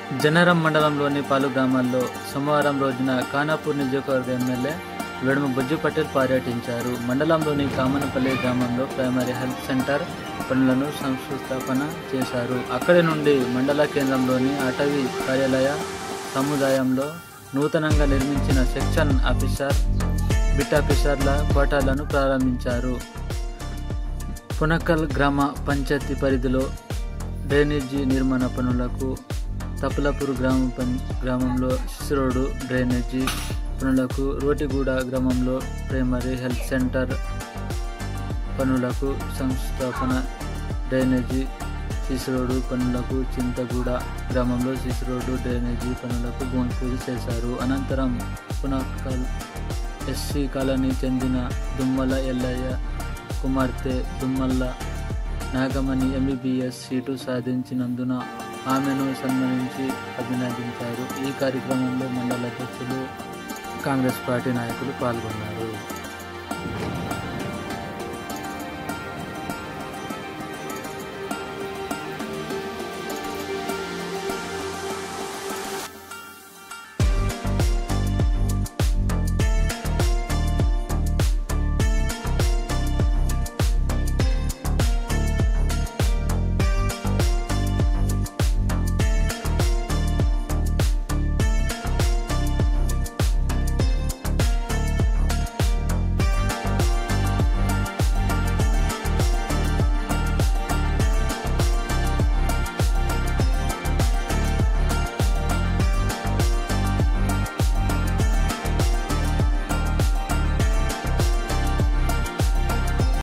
జనరం మండలంలోని పలు గ్రామాల్లో సోమవారం రోజున ఖానాపూర్ నియోజకవర్గ ఎమ్మెల్యే వెడమ బుజ్జు పటేల్ పర్యటించారు మండలంలోని కామనపల్లి గ్రామంలో ప్రైమరీ హెల్త్ సెంటర్ పనులను సంస్థాపన చేశారు అక్కడి నుండి మండల కేంద్రంలోని అటవీ కార్యాలయ సముదాయంలో నూతనంగా నిర్మించిన సెక్షన్ ఆఫీసర్ బిట్ ఆఫీసర్ల క్వార్టర్లను ప్రారంభించారు పునకల్ గ్రామ పంచాయతీ పరిధిలో డ్రైనేజీ నిర్మాణ పనులకు తపలపూర్ గ్రామ పం గ్రామంలో సిసిరోడు డ్రైనేజీ పనులకు రోటిగూడ గ్రామంలో ప్రైమరీ హెల్త్ సెంటర్ పనులకు సంస్థాపన డ్రైనేజీ సిసిరోడు పనులకు చింతగూడ గ్రామంలో సిసిరోడు డ్రైనేజీ పనులకు భూమి పూజ చేశారు అనంతరం పునకల్ ఎస్సీ కాలనీ చెందిన దుమ్మల ఎల్లయ్య కుమార్తె దుమ్మల్ల నాగమణి ఎంబీబీఎస్ సీటు సాధించినందున ఆమెను సన్మానించి అభినందించారు ఈ కార్యక్రమంలో మండల అధ్యక్షులు కాంగ్రెస్ పార్టీ నాయకులు పాల్గొన్నారు